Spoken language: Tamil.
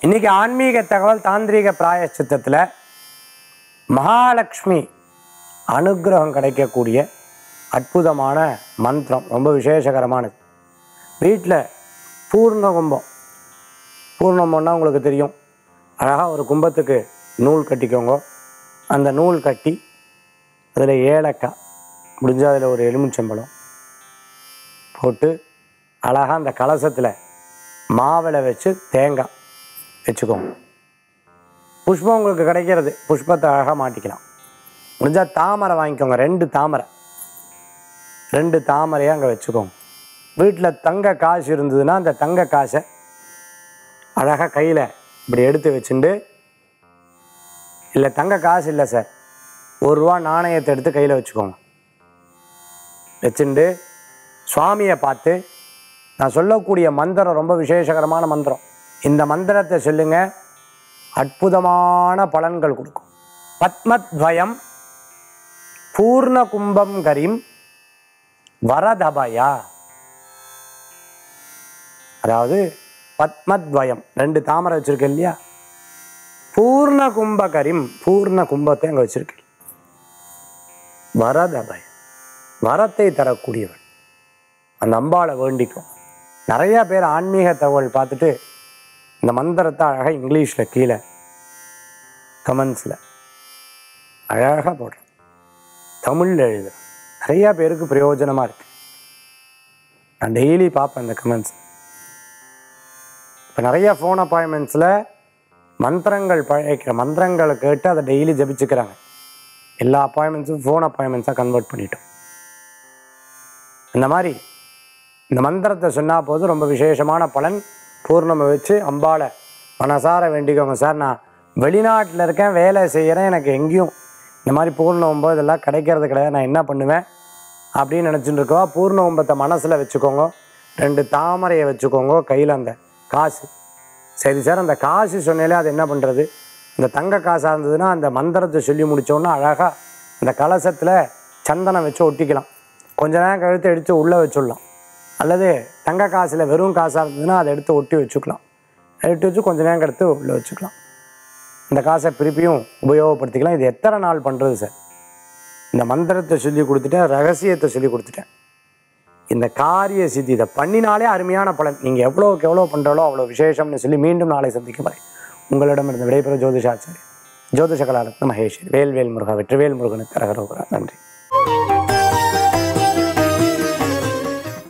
இன்னைக்கு ஆன்மீக தகவல் தாந்திரீக பிராயச்சித்தத்தில் மகாலட்சுமி அனுக்கிரகம் கிடைக்கக்கூடிய அற்புதமான மந்திரம் ரொம்ப விசேஷகரமானது வீட்டில் பூர்ண கும்பம் பூர்ணம்னா உங்களுக்கு தெரியும் அழகாக ஒரு கும்பத்துக்கு நூல் கட்டிக்கோங்க அந்த நூல் கட்டி அதில் ஏலக்காய் முடிஞ்சால் அதில் ஒரு எலுமிச்சம்பழம் போட்டு அழகாக அந்த கலசத்தில் மாவிளை வச்சு தேங்காய் வச்சுக்கோங்க புஷ்பம் உங்களுக்கு கிடைக்கிறது புஷ்பத்தை அழகாக மாட்டிக்கலாம் முடிஞ்சால் தாமரை வாங்கிக்கோங்க ரெண்டு தாமரை ரெண்டு தாமரையை அங்கே வச்சுக்கோங்க வீட்டில் தங்க காசு இருந்ததுன்னா அந்த தங்க காசை அழகாக கையில் இப்படி எடுத்து வச்சுண்டு இல்லை தங்க காசு இல்லை சார் ஒரு ரூபா நாணயத்தை எடுத்து கையில் வச்சுக்கோங்க வச்சுண்டு சுவாமியை பார்த்து நான் சொல்லக்கூடிய மந்திரம் ரொம்ப விசேஷகரமான மந்திரம் இந்த மந்திரத்தை சொல்லுங்க அற்புதமான பலன்கள் கொடுக்கும் பத்மத்வயம் பூர்ண கும்பம் கரிம் வரதபயா அதாவது பத்மத்வயம் ரெண்டு தாமரை வச்சிருக்க இல்லையா பூர்ண கும்பகரிம் பூர்ண கும்பத்தை அங்கே வச்சிருக்க வரதபயம் வரத்தை தரக்கூடியவன் அந்த அம்பாளை வேண்டிக்கும் நிறைய பேர் ஆன்மீக தகவல் பார்த்துட்டு இந்த மந்திரத்தை அழகாக இங்கிலீஷில் கீழே கமெண்ட்ஸில் அழகாக போடுறேன் தமிழில் எழுதுறேன் நிறையா பேருக்கு பிரயோஜனமாக இருக்கு நான் டெய்லி பார்ப்பேன் இந்த கமெண்ட்ஸ் இப்போ நிறைய ஃபோன் அப்பாயின்மெண்ட்ஸில் மந்திரங்கள் பழைக்கிற மந்திரங்களை கேட்டு அதை டெய்லி ஜபிச்சுக்கிறாங்க எல்லா அப்பாயின்மெண்ட்ஸும் ஃபோன் அப்பாயின்மெண்ட்ஸாக கன்வெர்ட் பண்ணிட்டோம் இந்த மாதிரி இந்த மந்திரத்தை சொன்னால் போது ரொம்ப விசேஷமான பலன் பூர்ணமை வச்சு அம்பாளை மனசார வேண்டிக்கோங்க சார் நான் வெளிநாட்டில் இருக்கேன் வேலை செய்கிறேன் எனக்கு எங்கேயும் இந்த மாதிரி பூர்ண ஒம்பது இதெல்லாம் கிடைக்கிறது கிடையாது நான் என்ன பண்ணுவேன் அப்படின்னு நினச்சிட்டு இருக்கோம் பூர்ண ஒம்பத்தை மனசில் வச்சுக்கோங்க ரெண்டு தாமரையை வச்சுக்கோங்க கையில் அந்த காசு சரி சார் அந்த காசு சொன்னாலே அது என்ன பண்ணுறது இந்த தங்க காசாக இருந்ததுன்னா அந்த மந்திரத்தை சொல்லி முடித்தோன்னா அழகாக அந்த கலசத்தில் சந்தனம் வச்சு ஒட்டிக்கலாம் கொஞ்ச நேரம் கழுத்து எடுத்து உள்ளே வச்சுடலாம் அல்லது தங்க காசில் வெறும் காசாக இருந்ததுன்னா அதை எடுத்து ஒட்டி வச்சுக்கலாம் எடுத்து வச்சு கொஞ்ச நேரம் எடுத்து உள்ளே வச்சுக்கலாம் இந்த காசை திருப்பியும் உபயோகப்படுத்திக்கலாம் இது எத்தனை நாள் பண்ணுறது சார் இந்த மந்திரத்தை சொல்லி கொடுத்துட்டேன் ரகசியத்தை சொல்லி கொடுத்துட்டேன் இந்த காரிய சித்தி இதை பண்ணினாலே அருமையான பலன் நீங்கள் எவ்வளோக்கு எவ்வளோ பண்ணுறாலோ அவ்வளோ விசேஷம்னு சொல்லி மீண்டும் நாளை சந்திக்கும் வரை உங்களிடமிருந்து விடைபெறும் ஜோதிஷாச்சாரி ஜோதிஷ கலாரத்ன மகேஷ் வேல்வேல் முருகா வெற்றிவேல் முருகனுக்கு அரகரோகரா நன்றி